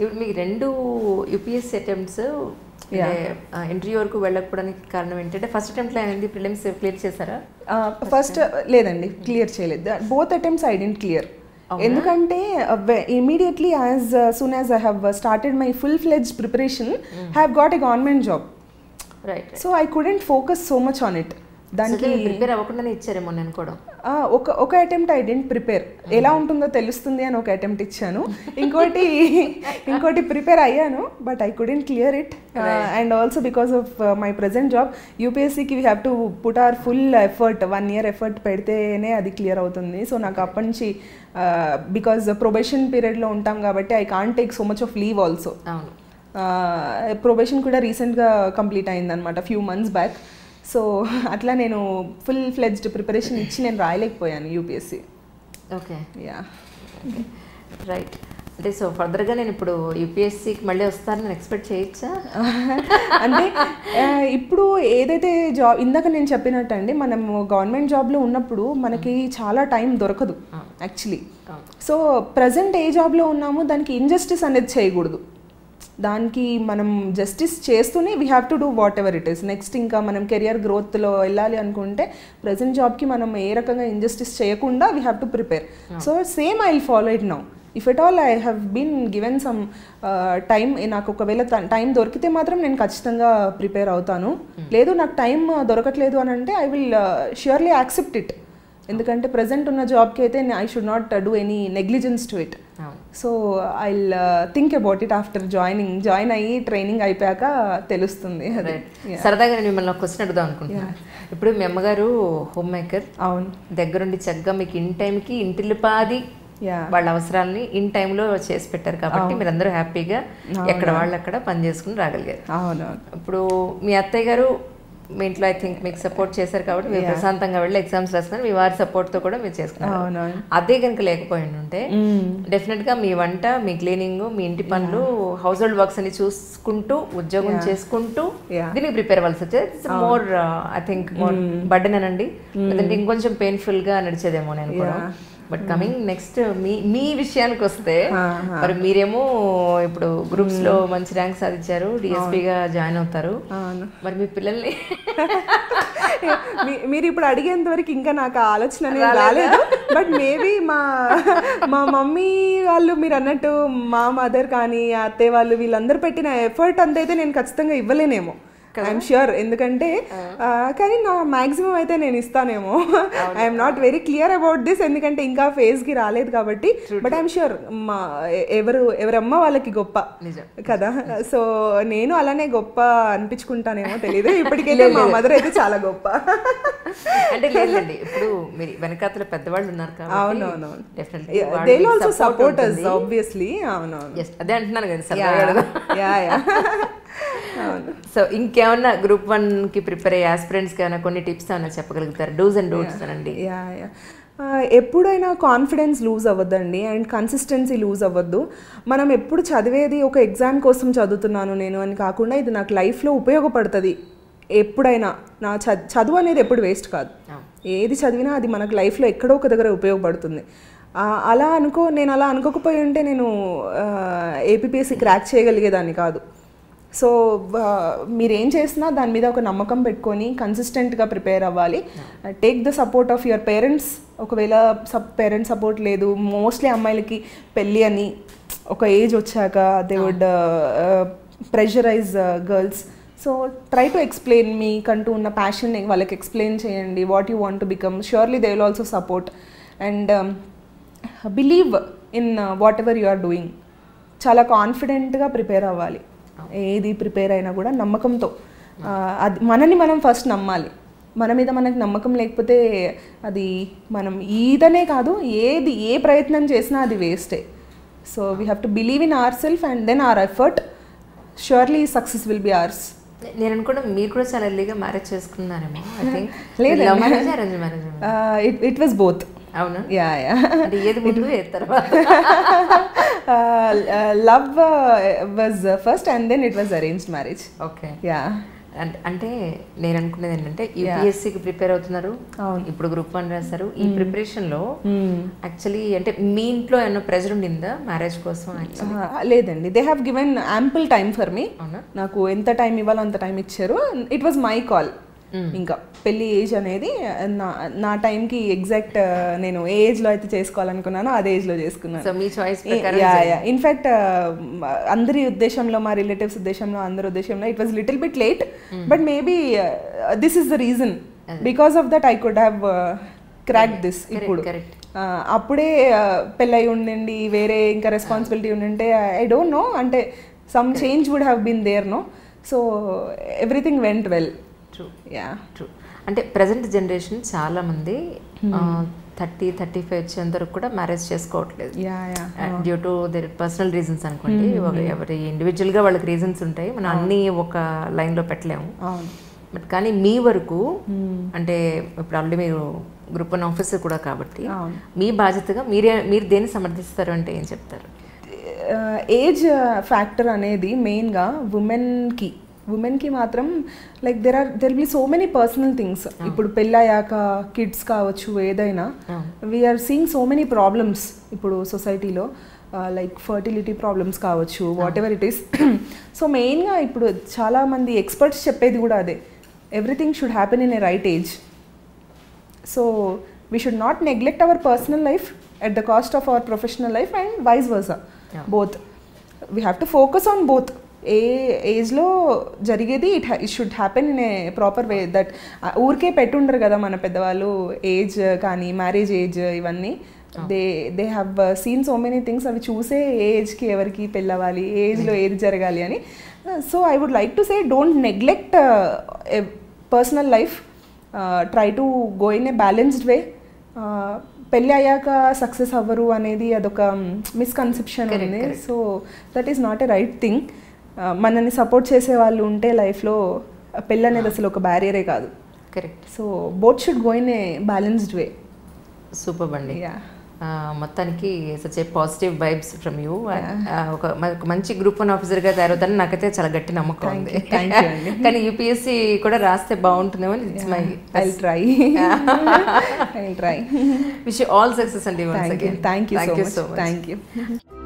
ఇప్పుడు మీకు రెండు యూపీఎస్సీ అటెంప్ట్స్ ఇంటర్వ్యూ వరకు వెళ్ళకపోవడానికి కారణం ఏంటంటే ఫస్ట్ అటెంప్ట్లో అయింది ప్రిలిమ్స్ క్లియర్ చేశారా ఫస్ట్ లేదండి క్లియర్ చేయలేదు both attempts I didn't clear ఎందుకంటే immediately as soon as I have started my full fledged preparation have got a government job right so I couldn't focus so much on it దానికి prepare అవ్వకుండానే ఇచ్చారేమో నేను కూడా ఆ, ఒక ఒక attempt I dent prepare ఎలా ఉంటుందో తెలుస్తుంది అని ఒక అటెంప్ట్ ఇచ్చాను ఇంకోటి ఇంకోటి ప్రిపేర్ అయ్యాను but I couldn't clear it and also because of my present job యూపీఎస్సీకి we have to put our full effort one year effort పెడితేనే అది క్లియర్ అవుతుంది సో నాకు అప్పటి నుంచి బికాజ్ ప్రొబేషన్ పీరియడ్లో ఉంటాం కాబట్టి I can't take so much of leave also అవును ప్రొబేషన్ కూడా రీసెంట్గా కంప్లీట్ అయిందనమాట ఫ్యూ మంత్స్ బ్యాక్ సో అట్లా నేను ఫుల్ ఫ్లెడ్జ్డ్ ప్రిపరేషన్ ఇచ్చి నేను రాయలేకపోయాను యూపీఎస్సీ ఓకే యా రైట్ అంటే సో ఫర్దర్గా నేను ఇప్పుడు యూపీఎస్సీకి మళ్ళీ వస్తానని నేను ఎక్స్పెక్ట్ చేయొచ్చా అంటే ఆ, ఇప్పుడు ఏదైతే జాబ్ ఇందాక నేను చెప్పినట్టు అండి మనం గవర్నమెంట్ జాబ్లో ఉన్నప్పుడు మనకి చాలా టైం దొరకదు యాక్చువల్లీ అవును. సో ప్రజెంట్ ఏ జాబ్లో ఉన్నామో దానికి ఇంజస్టిస్ అనేది చేయకూడదు దానికి మనం జస్టిస్ చేస్తూనే we have to do whatever it is next ఇంకా మనం కెరియర్ గ్రోత్లో వెళ్ళాలి అనుకుంటే ప్రజెంట్ జాబ్కి మనం ఏ రకంగా ఇంజస్టిస్ చేయకుండా we have to prepare so same I follow it now if at all I have been given some time నాకు ఒకవేళ టైం దొరికితే మాత్రం నేను ఖచ్చితంగా ప్రిపేర్ అవుతాను లేదు నాకు టైం దొరకట్లేదు అని అంటే I will surely accept it ఎందుకంటే ప్రజెంట్ ఉన్న జాబ్కి అయితే I should not do any negligence to it అవును so I think about it after joining join అయ్యి ట్రైనింగ్ అయిపోయాక తెలుస్తుంది అది రైట్ సరదాగా నేను మిమ్మల్ని ఒక క్వశ్చన్ అడుగుదాం అనుకుంటున్నాను ఇప్పుడు మీ అమ్మగారు హోమ్ మేకర్ అవును దగ్గరుండి చక్కగా మీకు ఇన్ టైంకి ఇంటిల్లిపాది యా వాళ్ళ అవసరాలని ఇన్ టైంలో చేసి పెట్టారు కాబట్టి మీరందరూ హ్యాపీగా ఎక్కడ వాళ్ళు అక్కడ పని చేసుకుని రాగలిగారు అవునవును ఇప్పుడు మీ అత్తయ్య గారు మీ ఇంట్లో ఐ థింక్ మీకు సపోర్ట్ చేశారు కాబట్టి మీరు ప్రశాంతంగా వెళ్ళి ఎగ్జామ్స్ రాస్తున్నారు మీ వారి సపోర్ట్తో కూడా మీరు చేసుకున్నారు అవునవును అదే కనుక లేకపోయి ఉంటే డెఫినెట్ గా మీ వంట మీ క్లీనింగ్ మీ ఇంటి పనులు హౌస్ హోల్డ్ వర్క్స్ అని చూసుకుంటూ ఉద్యోగం చేసుకుంటూ Yeah. దీనికి ప్రిపేర్ అవ్వాల్సి వచ్చేది more I think more burden అనండి లేదంటే ఇంకొంచెం పెయిన్ఫుల్ గా నడిచేదేమో నేను కూడా బట్ కమింగ్ నెక్స్ట్ మీ మీ విషయానికి వస్తే మరి మీరేమో ఇప్పుడు గ్రూప్స్ లో మంచి ర్యాంక్ సాధించారు DSP గా జాయిన్ అవుతారు అవును మరి మీ పిల్లల్ని మీ- మీరు ఇప్పుడు అడిగేంత వరకు ఇంకా నాకు ఆ ఆలోచన అనేది రాలేదు బట్ మేబీ మా మా మమ్మీ వాళ్ళు మీరు అన్నట్టు మా మదర్ కానీ ఆ అత్తయ్య వాళ్ళు వీళ్ళందరూ పెట్టిన ఎఫర్ట్ అంతైతే నేను ఖచ్చితంగా ఇవ్వలేనేమో ఐఎమ్ ష్యూర్ ఎందుకంటే ఆ, కానీ నా మాక్సిమం అయితే నేను ఇస్తానేమో I'm not very clear about this ఎందుకంటే ఇంకా phase కి రాలేదు కాబట్టి బట్ ఐఎమ్ ష్యూర్ మా ఎ- ఎవరు ఎవరమ్మ వాళ్ళకి గొప్ప నిజం. కదా సో నేను అలానే గొప్ప అనిపించుకుంటానేమో తెలియదు ఇప్పటికైతే మా మదర్ అయితే చాలా గొప్ప అంటే లేదండి ఇప్పుడు మీరు వెనకాతల పెద్దవాళ్ళు ఉన్నారు కాబట్టి అవునవునవును definitely they also support us obviously అవునవును Yes, అదే అంటున్నాను కదా సరదాగా యా యా అవును సో ఇంకేమన్నా గ్రూప్ వన్ కి ప్రిపేర్ అయ్యే ఆస్పిరెంట్స్ కి ఏమైనా కొన్ని టిప్స్ ఏమైనా చెప్పగలుగుతారు డూస్ అండ్ డోట్స్ అనండి యా యా ఆ, ఎప్పుడైనా కాన్ఫిడెన్స్ లూజ్ అవ్వద్దండి అండ్ కన్సిస్టెన్సీ లూజ్ అవ్వద్దు మనం ఎప్పుడు చదివేది ఒక ఎగ్జామ్ కోసం చదువుతున్నాను నేను అని కాకుండా ఇది నాకు లైఫ్లో ఉపయోగపడుతుంది ఎప్పుడైనా నా చ- చదువు అనేది ఎప్పుడు వేస్ట్ కాదు ఏది చదివినా అది మనకు లైఫ్లో ఎక్కడో ఒక దగ్గర ఉపయోగపడుతుంది ఆ, అలా అనుకో నేను అలా అనుకోకపోయి ఉంటే నేను ఏపీఎస్సి క్రాక్ చేయగలిగేదాన్ని కాదు సో ఆ, మీరేం చేసినా దాని మీద ఒక నమ్మకం పెట్టుకొని కన్సిస్టెంట్గా ప్రిపేర్ అవ్వాలి take the support of your parents ఒకవేళ సప్ పేరెంట్స్ సపోర్ట్ లేదు మోస్ట్లీ అమ్మాయిలకి పెళ్ళి అని ఒక ఏజ్ వచ్చాక they would pressurize girls so try to explain మీకంటూ ఉన్న ప్యాషన్ వాళ్ళకి ఎక్స్ప్లెయిన్ చేయండి what you want to become surely they will also support and believe in whatever you are doing చాలా కాన్ఫిడెంట్గా ప్రిపేర్ అవ్వాలి ఏది ప్రిపేర్ అయినా కూడా నమ్మకంతో ఆ, అది మనని మనం ఫస్ట్ నమ్మాలి మన మీద మనకు నమ్మకం లేకపోతే అది మనం ఈదనే కాదు ఏది ఏ ప్రయత్నం చేసినా అది వేస్టే so we have to believe in our self and then our effort surely success will be ours నేను అనుకోవడం మీరు కూడా చాలా ఎర్లీగా మ్యారేజ్ చేసుకున్నారేమో ఐ థింక్ లేదండి. Love marriage arrange marriage it it was both అవునా యా యా అంటే ఏది ముందు ఏది తర్వాత love was first and then it was arranged marriage okay yeah అంట్- అంటే నేను అనుకునేది ఏంటంటే యూపీఎస్సీకి ప్రిపేర్ అవుతున్నారు ఇప్పుడు గ్రూప్ వన్ రాస్తారు ఈ ప్రిపరేషన్ లో యాక్చువల్లీ అంటే మీ ఇంట్లో ఏమన్నా ప్రెజర్ ఉండిందా మ్యారేజ్ కోసం actually? ఆ, లేదండి they have given ample time for me అవునా నాకు ఎంత టైం ఇవ్వాలో అంత టైం ఇచ్చారు ఇట్ వాజ్ మై కాల్ ఇంకా పెళ్లి ఏజ్ అనేది నా నా టైంకి ఎగ్జాక్ట్ నేను ఏ ఏజ్లో అయితే చేసుకోవాలనుకున్నానో అదే ఏజ్లో చేసుకున్నాను సో మీ చాయిస్ యా యా ఇన్ఫ్యాక్ట్ అందరి ఉద్దేశంలో మా రిలేటివ్స్ ఉద్దేశంలో అందరి ఉద్దేశంలో it was little bit late but maybe this is the reason because of that I could have crack this ఇప్పుడు correct. ఆ, అప్పుడే ఆ, పెళ్ళయి ఉండండి వేరే ఇంకా రెస్పాన్సిబిలిటీ ఉండింటే ఐ డోంట్ నో అంటే some change would have been there no so everything went well true yeah true అంటే ప్రజెంట్ జనరేషన్ చాలా మంది థర్టీ థర్టీ ఫైవ్ వచ్చేంత వరకు కూడా మ్యారేజ్ చేసుకోవట్లేదు yeah yeah due to their personal reasons అనుకోండి ఒక- ఎవరి ఇండివిజువల్ గా వాళ్ళకి రీజన్స్ ఉంటాయి మనం అన్ని ఒక లైన్ లో పెట్టలేము అవును బట్ కానీ మీ వరకు అంటే ఇప్పుడు ఆల్రెడీ మీరు గ్రూప్ వన్ ఆఫీసర్ కూడా కాబట్టి అవును. మీ బాధ్యతగా మీరే మీరు దేన్ని సమర్థిస్తారు అంటే ఏం చెప్తారు ఏజ్ ఫ్యాక్టర్ అనేది మెయిన్గా ఉమెన్కి ఉమెన్కి మాత్రం like there are there be so many personal things ఇప్పుడు పెళ్ళయ్యాక కిడ్స్ కావచ్చు ఏదైనా we are seeing so many problems ఇప్పుడు సొసైటీలో లైక్ ఫర్టిలిటీ ప్రాబ్లమ్స్ కావచ్చు whatever it is so మెయిన్గా ఇప్పుడు చాలామంది ఎక్స్పర్ట్స్ చెప్పేది కూడా అదే everything should happen in a right age so we should not neglect our personal life at the cost of our professional life and vice versa Yeah. Both we have to focus on both ఏ ఏజ్లో జరిగేది it it should happen in a proper way that ఊరికే పెట్టుండరు కదా మన పెద్దవాళ్ళు age కానీ marriage age ఇవన్నీ they they have seen so many things అవి చూసే ఏ ఏజ్కి ఎవరికి పెళ్ళవాలి ఏ ఏజ్లో ఏది జరగాలి అని so I would like to say don't neglect personal life try to go in a balanced way పెళ్ళి అయ్యాక సక్సెస్ అవ్వరు అనేది అదొక మిస్కన్సెప్షన్ ఉంది so that is not a right thing మనల్ని సపోర్ట్ చేసే వాళ్ళు ఉంటే లైఫ్లో పెళ్ళి అనేది అసలు ఒక బ్యారియరే కాదు correct so both should go in a balanced way super అండి యా ఆ, మొత్తానికి such a positive vibes from you ఒక మ- ఒక మంచి గ్రూప్ వన్ ఆఫీసర్గా తయారవుతారని నాకైతే చాలా గట్టి నమ్మకం ఉంది thank you అండి. కానీ యూపీఎస్సీ కూడా రాస్తే బాగుంటుందేమో it's my I try I try wish all success అండి thank you thank you so much thank you